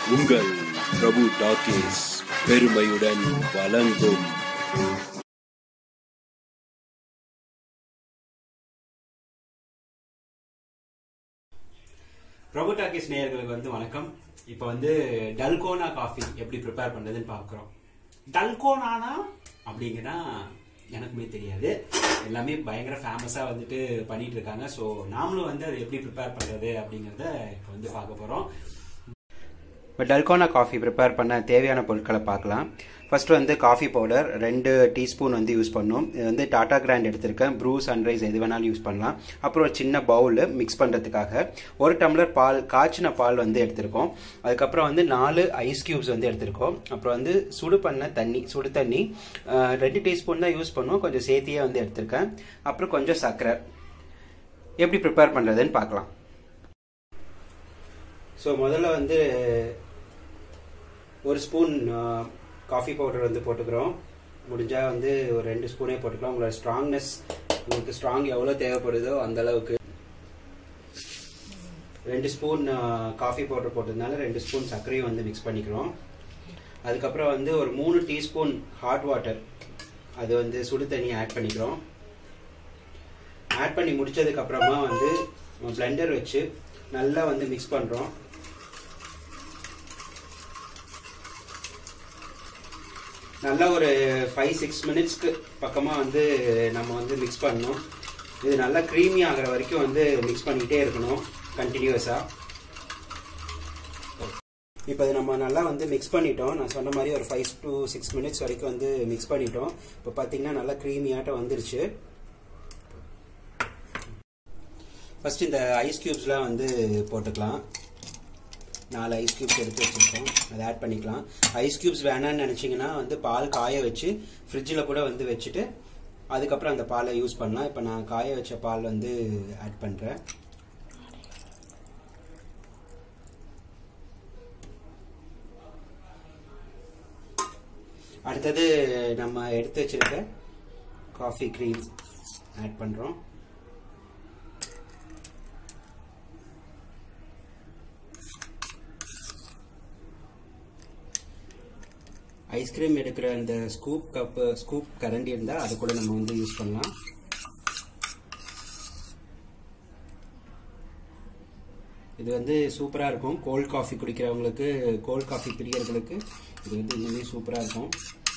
உங்கள் பிரபு டாக்கீஸ் பெருமையுடன் வழங்கும் பிரபு டாக்கிஸ் நேயர்களுக்கு வந்து வணக்கம் இப்போ வந்து டல்கோனா காஃபி எப்படி ப்ரிப்பேர் பண்ணுறதுன்னு பார்க்குறோம் டல்கோனானா அப்படிங்கன்னா எனக்குமே தெரியாது எல்லாமே பயங்கர ஃபேமஸாக வந்துட்டு பண்ணிட்டு இருக்காங்க ஸோ நாமளும் வந்து அதை எப்படி ப்ரிப்பேர் பண்ணுறது அப்படிங்கிறத இப்போ வந்து பார்க்க போகிறோம் இப்போ டல்கோனா காஃபி ப்ரிப்பேர் பண்ண தேவையான பொருட்களை பார்க்கலாம் ஃபர்ஸ்ட் வந்து காஃபி பவுடர் ரெண்டு டீஸ்பூன் வந்து யூஸ் பண்ணணும் இது வந்து டாடா கிராண்ட் எடுத்திருக்கேன் ப்ரூ சன்ரைஸ் எது வேணாலும் யூஸ் பண்ணலாம் அப்புறம் ஒரு சின்ன பவுல் மிக்ஸ் பண்ணுறதுக்காக ஒரு டம்ளர் பால் காய்ச்சின பால் வந்து எடுத்திருக்கோம் அதுக்கப்புறம் வந்து நாலு ஐஸ் கியூப்ஸ் வந்து எடுத்திருக்கோம் அப்புறம் வந்து சுடு பண்ண தண்ணி சுடு தண்ணி அஹ், ரெண்டு டீஸ்பூன் தான் யூஸ் பண்ணுவோம் கொஞ்சம் சேர்த்தியே வந்து எடுத்திருக்கேன் அப்புறம் கொஞ்சம் சர்க்கரை எப்படி ப்ரிப்பேர் பண்ணுறதுன்னு பார்க்கலாம் ஸோ முதல்ல வந்து ஒரு ஸ்பூன் காஃபி பவுடர் வந்து போட்டுக்கிறோம் முடிஞ்சால் வந்து ஒரு ரெண்டு ஸ்பூனே போட்டுக்கலாம் உங்களோட ஸ்ட்ராங்னஸ் உங்களுக்கு ஸ்ட்ராங் எவ்வளோ தேவைப்படுதோ அந்த அளவுக்கு ரெண்டு ஸ்பூன் காஃபி பவுடர் போட்டதுனால ரெண்டு ஸ்பூன் சர்க்கரையும் வந்து மிக்ஸ் பண்ணிக்கிறோம் அதுக்கப்புறம் வந்து ஒரு மூணு டீஸ்பூன் ஹாட் வாட்டர் அது வந்து சுடு தண்ணி ஆட் பண்ணிக்கிறோம் ஆட் பண்ணி முடிச்சதுக்கு அப்புறமா வந்து பிளெண்டர் வச்சு நல்லா வந்து மிக்ஸ் பண்ணுறோம் நல்லா ஒரு ஃபைவ் சிக்ஸ் மினிட்ஸ்க்கு பக்கமாக வந்து நம்ம வந்து மிக்ஸ் பண்ணணும் இது நல்லா க்ரீமி ஆகிற வரைக்கும் வந்து மிக்ஸ் பண்ணிக்கிட்டே இருக்கணும் கண்டினியூஸாக இப்போ இது நம்ம நல்லா வந்து மிக்ஸ் பண்ணிட்டோம் நான் சொன்ன மாதிரி ஒரு ஃபைவ் டு சிக்ஸ் மினிட்ஸ் வரைக்கும் வந்து மிக்ஸ் பண்ணிட்டோம் இப்போ பார்த்தீங்கன்னா நல்லா க்ரீமியாட்டம் வந்துருச்சு ஃபர்ஸ்ட் இந்த ஐஸ் கியூப்ஸ்லாம் வந்து போட்டுக்கலாம் நாலு ஐஸ் கியூப்ஸ் எடுத்து வச்சுருக்கோம் அதை ஆட் பண்ணிக்கலாம் ஐஸ் கியூப்ஸ் வேணாம்னு நினச்சிங்கன்னா வந்து பால் காய வச்சு ஃப்ரிட்ஜில் கூட வந்து வச்சுட்டு அதுக்கப்புறம் அந்த பாலை யூஸ் பண்ணலாம் இப்போ நான் காய வச்ச பால் வந்து ஆட் பண்ணுறேன் அடுத்தது நம்ம எடுத்து வச்சிருக்க காஃபி க்ரீம் ஆட் பண்ணுறோம் ஐஸ்கிரீம் எடுக்கிற அந்த ஸ்கூப் கப்பு ஸ்கூப் கரண்டி இருந்தால் அது கூட நம்ம வந்து யூஸ் பண்ணலாம் இது வந்து சூப்பராக இருக்கும் கோல்ட் காஃபி குடிக்கிறவங்களுக்கு கோல்ட் காஃபி பிரியர்களுக்கு இது வந்து இன்னுமே சூப்பராக இருக்கும்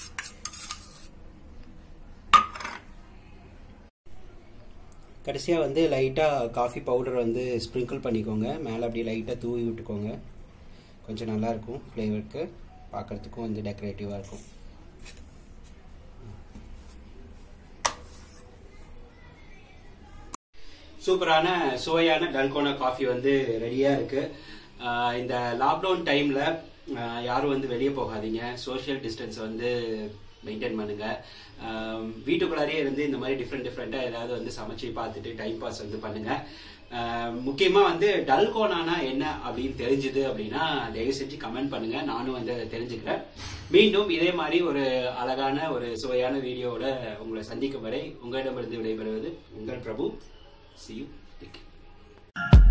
கடைசியாக வந்து லைட்டாக காஃபி பவுடர் வந்து ஸ்ப்ரிங்கிள் பண்ணிக்கோங்க மேலே அப்படியே லைட்டாக தூவி விட்டுக்கோங்க கொஞ்சம் நல்லாயிருக்கும் ஃப்ளேவருக்கு பார்க்குறதுக்கும் வந்து டெக்கரேட்டிவாக இருக்கும் சூப்பரான சுவையான டல்கோனா காஃபி வந்து ரெடியாக இருக்கு ஆஹ் இந்த லாக்டவுன் டைமில் யாரும் வந்து வெளியே போகாதீங்க சோஷியல் டிஸ்டன்ஸ் வந்து மெயின்டைன் பண்ணுங்க ஆஹ் வீட்டுக்குள்ளாரே இருந்து இந்த மாதிரி டிஃப்ரெண்ட் டிஃப்ரெண்ட்டாக ஏதாவது வந்து சமைச்சு பார்த்துட்டு டைம் பாஸ் வந்து பண்ணுங்க ஆஹ் முக்கியமா வந்து டல்கோனானா என்ன அப்படின்னு தெரிஞ்சுது அப்படின்னா தயவு செஞ்சு கமெண்ட் பண்ணுங்க நானும் வந்து அதை தெரிஞ்சுக்கிறேன் மீண்டும் இதே மாதிரி ஒரு அழகான ஒரு சுவையான வீடியோவோட உங்களை சந்திக்கும் வரை உங்களிடமிருந்து விடைபெறுவது உங்கள் பிரபு See you. Take care.